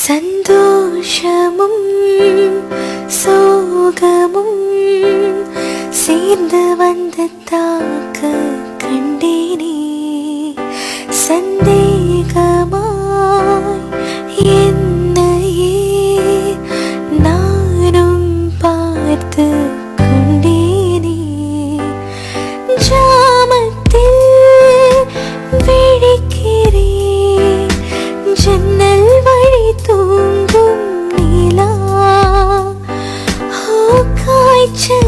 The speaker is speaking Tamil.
சந்தோஷமும் சோகமும் சேர்ந்து வந்து தாக்க கண்டேனே சந்தேகமாய் என்னையே நானும் பார்த்து கொண்டேனே ஜாமத்தில் விழிக்கிறேன் ஜன்னல் வழி தூங்கும் நிலா ஓ காய்ச்சல்